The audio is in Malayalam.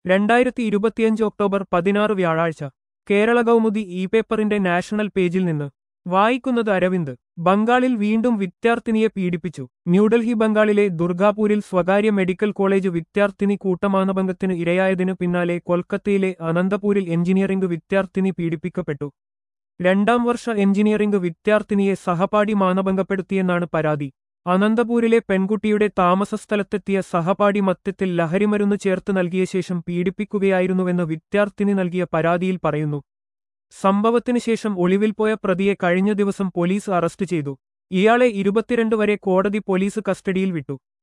രണ്ടായിരത്തി ഇരുപത്തിയഞ്ച് ഒക്ടോബർ പതിനാറ് വ്യാഴാഴ്ച കേരള കൗമുദി ഇ പേപ്പറിന്റെ നാഷണൽ പേജിൽ നിന്ന് വായിക്കുന്നത് അരവിന്ദ് ബംഗാളിൽ വീണ്ടും വിദ്യാർത്ഥിനിയെ പീഡിപ്പിച്ചു ന്യൂഡൽഹി ബംഗാളിലെ ദുർഗാപൂരിൽ സ്വകാര്യ മെഡിക്കൽ കോളേജ് വിദ്യാർത്ഥിനി കൂട്ടമാനഭംഗത്തിന് ഇരയായതിനു പിന്നാലെ കൊൽക്കത്തയിലെ അനന്തപൂരിൽ എഞ്ചിനീയറിംഗ് വിദ്യാർത്ഥിനി പീഡിപ്പിക്കപ്പെട്ടു രണ്ടാം വർഷ എഞ്ചിനീയറിംഗ് വിദ്യാർത്ഥിനിയെ സഹപാഠി മാനഭംഗപ്പെടുത്തിയെന്നാണ് പരാതി അനന്തപൂരിലെ പെൺകുട്ടിയുടെ താമസസ്ഥലത്തെത്തിയ സഹപാഠി മത്യത്തിൽ ലഹരിമരുന്ന് ചേർത്ത് നൽകിയ ശേഷം പീഡിപ്പിക്കുകയായിരുന്നുവെന്ന് വിദ്യാർത്ഥിനി നൽകിയ പരാതിയിൽ പറയുന്നു സംഭവത്തിന് ശേഷം ഒളിവിൽ പോയ പ്രതിയെ കഴിഞ്ഞ ദിവസം പോലീസ് അറസ്റ്റ് ചെയ്തു ഇയാളെ ഇരുപത്തിരണ്ട് വരെ കോടതി പോലീസ് കസ്റ്റഡിയിൽ വിട്ടു